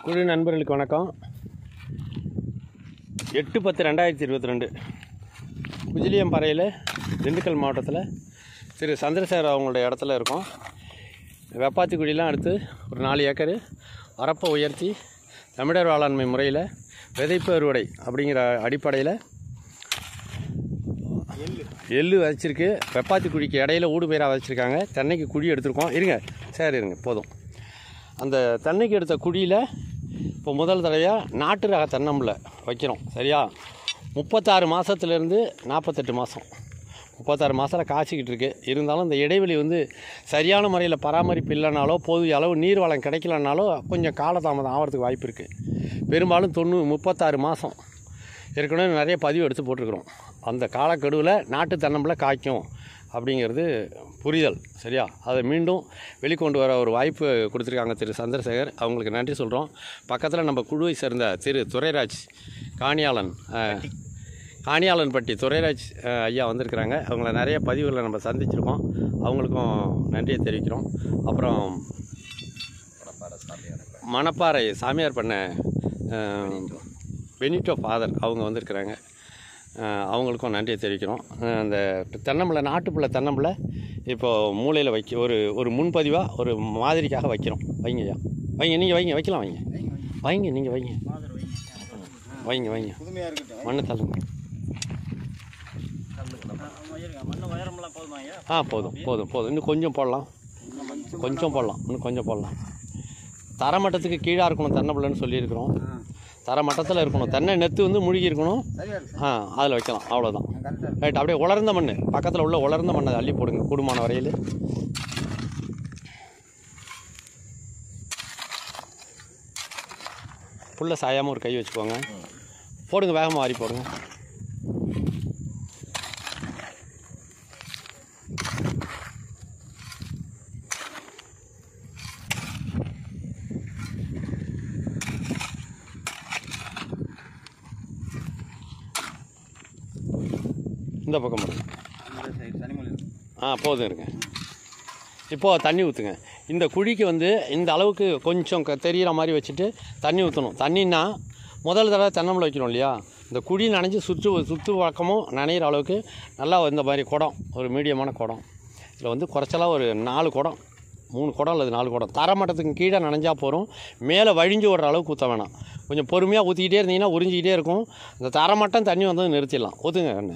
குழு நண்பர்களுக்கு வணக்கம் எட்டு பத்து ரெண்டாயிரத்தி இருபத்தி ரெண்டு குஜிலியம்பாறையில் திண்டுக்கல் மாவட்டத்தில் திரு சந்திரசேகர் அவங்களுடைய இடத்துல இருக்கோம் வெப்பாத்தி குழிலாம் எடுத்து ஒரு நாலு ஏக்கரு வரப்பை உயர்த்தி தமிழர் வேளாண்மை முறையில் விதைப்பு அறுவடை அப்படிங்கிற அடிப்படையில் எள்ளு விதைச்சிருக்கு வெப்பாத்தி குழிக்கு இடையில ஊடு பயிராக விதைச்சிருக்காங்க தென்னைக்கு குழி எடுத்திருக்கோம் இருங்க சரி இருங்க போதும் அந்த தென்னைக்கு எடுத்த குழியில் இப்போ முதல் தடவையாக நாட்டு ரக தென்னம்பில் வைக்கிறோம் சரியா முப்பத்தாறு மாதத்துலேருந்து நாற்பத்தெட்டு மாதம் முப்பத்தாறு மாதத்தில் காய்ச்சிக்கிட்டு இருக்கு இருந்தாலும் இந்த இடைவெளி வந்து சரியான முறையில் பராமரிப்பு இல்லைனாலோ போதிய அளவு நீர் வளம் கிடைக்கலனாலோ கொஞ்சம் காலதாமதம் ஆகிறதுக்கு வாய்ப்பு இருக்குது பெரும்பாலும் தொண்ணூ முப்பத்தாறு மாதம் ஏற்கனவே நிறைய பதிவு எடுத்து போட்டிருக்கிறோம் அந்த காலக்கெடுவில் நாட்டு தென்னம்பில் காய்க்கும் அப்படிங்கிறது புரிதல் சரியா அதை மீண்டும் வெளிக்கொண்டு வர ஒரு வாய்ப்பு கொடுத்துருக்காங்க திரு சந்திரசேகர் அவங்களுக்கு நன்றி சொல்கிறோம் பக்கத்தில் நம்ம குழுவை சேர்ந்த திரு துரைராஜ் காணியாளன் அஹ், காணியாளன்பட்டி துரைராஜ் அஹ், ஐயா வந்திருக்கிறாங்க அவங்கள நிறைய பதிவுகளை நம்ம சந்திச்சிருக்கோம் அவங்களுக்கும் நன்றியை தெரிவிக்கிறோம் அப்புறம் மணப்பாறை சாமியார் பண்ண அஹ், பெனிட்டோ ஃபாதர் அவங்க வந்திருக்கிறாங்க அஹ், அவங்களுக்கும் நன்றியை தெரிவிக்கிறோம் அஹ், அந்த தென்னம்பிள்ளை நாட்டுப்புள்ள தென்னம்பிள்ளை இப்போது மூலையில் வைக்க ஒரு ஒரு முன்பதிவாக ஒரு மாதிரிக்காக வைக்கிறோம் வைங்க ஐயா வைங்க நீங்கள் வைங்க வைக்கலாம் வைங்க வைங்க நீங்கள் வைங்க வைங்க வைங்க புதுமையாக இருக்கட்டும் மண்ணு தள்ளுங்க மண்ணு உயரமெல்லாம் போதுமா ஐயா ஆ போதும் போதும் போதும் இன்னும் கொஞ்சம் போடலாம் கொஞ்சம் போடலாம் இன்னும் கொஞ்சம் போடலாம் தரமட்டத்துக்கு கீழாக இருக்கணும் தென்னம்பிள்ளைன்னு சொல்லியிருக்கிறோம் தரமட்டத்தில் இருக்கணும் தென்னை நெத்து வந்து முழுகி இருக்கணும் சரியா இருக்கு ஆ அதில் வைக்கலாம் அவ்வளோதான் கரெக்டாக ரைட் அப்படியே உலர்ந்த மண் பக்கத்தில் உள்ள உலர்ந்த மண்ணை அள்ளி போடுங்க கூடுமான வரையில் புல்ல சாயாமல் ஒரு கை வச்சுக்கோங்க போடுங்க வேகமாக வாரி போடுங்க இந்த பக்கம் போடுங்க அந்த சைடு தனிமொழி ஆ போதும் இருங்க இப்போது தண்ணி ஊற்றுங்க இந்த குழிக்கு வந்து இந்த அளவுக்கு கொஞ்சம் க தெரிகிற மாதிரி வச்சுட்டு தண்ணி ஊற்றணும் தண்ணின்னா முதல் தடவை தென்னம்பிள்ளை வைக்கிறோம் இல்லையா இந்த குழி நனைஞ்சு சுற்று சுற்று பக்கமும் நனைகிற அளவுக்கு நல்லா இந்த மாதிரி குடம் ஒரு மீடியமான குடம் இதில் வந்து குறைச்சலாக ஒரு நாலு குடம் மூணு குடம் அல்லது நாலு குடம் தரமட்டத்துக்கு கீழே நனைஞ்சா போகிறோம் மேலே வழிஞ்சு விடுற அளவுக்கு ஊற்ற வேணாம் கொஞ்சம் பொறுமையாக ஊற்றிக்கிட்டே இருந்தீங்கன்னா உறிஞ்சிக்கிட்டே இருக்கும் இந்த தரமட்டம் தண்ணி வந்து நிறுத்திடலாம் ஊற்றுங்க கண்ணு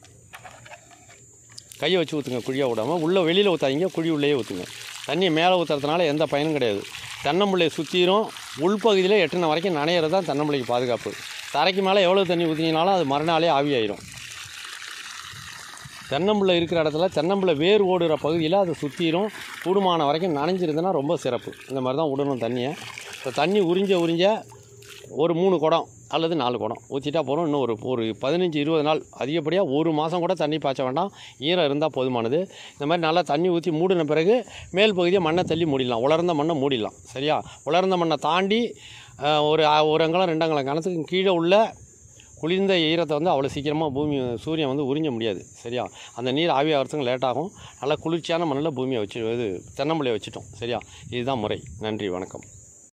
கையை வச்சு ஊற்றுங்க குழியாக விடாமல் உள்ளே வெளியில் ஊற்றாதீங்க குழி உள்ளேயே ஊற்றுங்க தண்ணியை மேலே ஊற்றுறதுனால எந்த பயனும் கிடையாது தென்னம்பிள்ளையை சுற்றிரும் உள்பகுதியில் எட்டுன வரைக்கும் நனையிறது தான் தென்னம்பிள்ளைக்கு பாதுகாப்பு தரைக்கு மேலே எவ்வளோ தண்ணி ஊற்றினாலும் அது மறுநாளே ஆவியாயிரும் தென்னம்பிள்ளை இருக்கிற இடத்துல தென்னம்பிள்ளை வேர் ஓடுற பகுதியில் அதை சுற்றிரும் கூடுமான வரைக்கும் நனைஞ்சிருந்ததுன்னா ரொம்ப சிறப்பு இந்த மாதிரி தான் விடணும் தண்ணியை இப்போ தண்ணி உறிஞ்ச உறிஞ்ச ஒரு மூணு குடம் அல்லது நாலு குடம் ஊற்றிட்டா போகிறோம் இன்னும் ஒரு ஒரு பதினஞ்சு இருபது நாள் அதிகப்படியாக ஒரு மாதம் கூட தண்ணி பாய்ச்ச வேண்டாம் ஈரம் இருந்தால் போதுமானது இந்த மாதிரி நல்லா தண்ணி ஊற்றி மூடின பிறகு மேல் பகுதியை மண்ணை தள்ளி மூடிடலாம் உலர்ந்த மண்ணை மூடிடலாம் சரியா உலர்ந்த மண்ணை தாண்டி அஹ், ஒரு அ- ஒரு அங்கலம் ரெண்டு அங்கலம் கணத்துக்கு கீழே உள்ள குளிர்ந்த ஈரத்தை வந்து அவ்வளோ சீக்கிரமாக பூமி சூரியன் வந்து உறிஞ்ச முடியாது சரியா அந்த நீர் ஆவி ஆகிறதுக்கு லேட் ஆகும் நல்லா குளிர்ச்சியான மண்ணில் பூமியை வச்சு இது தென்னம்பிள்ளையை வச்சுட்டோம் சரியா இதுதான் முறை நன்றி வணக்கம்